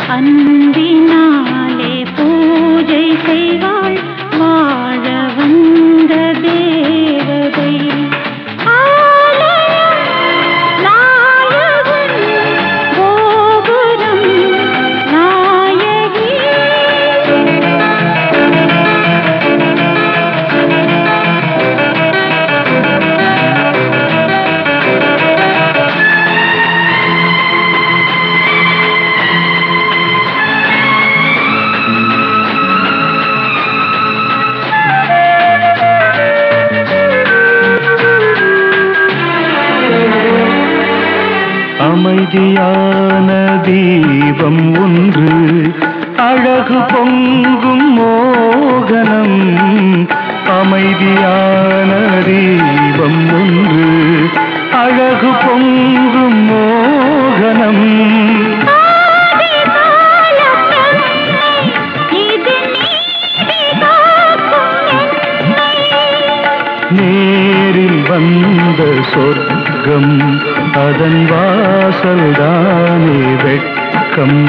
அன்பினாலே பூஜை செய்வாள் வாழ வந்த தேவதை ஆலயம் நாயகன் கோபுரம் நாயகி அமைதியான தீபம் ஒன்று அழகு பொங்கும் மோகனம் அமைதியான தீபம் ஒன்று அழகு பொங்கும் மோகனம் நேரில் வந்த சொர்க்கம் அதன் வாசல்தானே வெட்கம்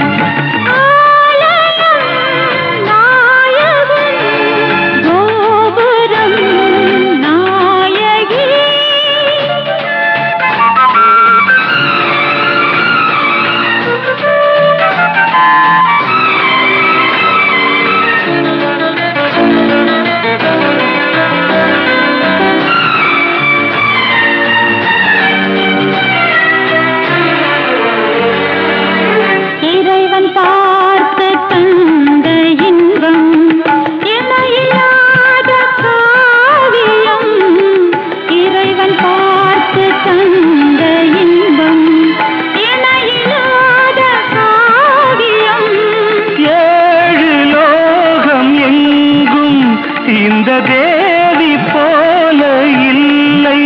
இறைவன் பார்த்து தந்த இன்பம் இணையில்லாத காவியம் இறைவன் பார்த்து தந்த இன்பம் இணையில்லாத காவியம் ஏழு லோகம் எங்கும் இந்த தேவி போல இல்லை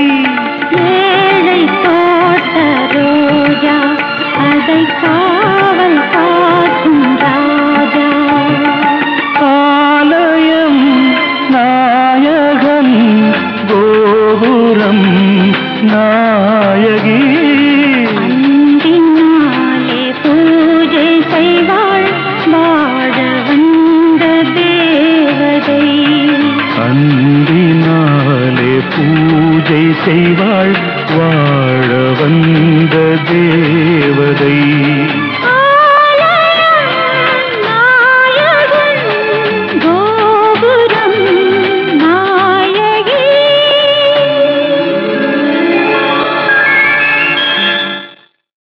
ஏழை தோட்ட ரோஜா அதை காவல் காக்கும் ராஜா ஆலயம் நாயகன் கோபுரம் நாயகி அன்பினாலே பூஜை செய்வாள் வாழ வந்த தேவதை அன்பினாலே பூஜை செய்வாள் வாழ வந்த தேவதை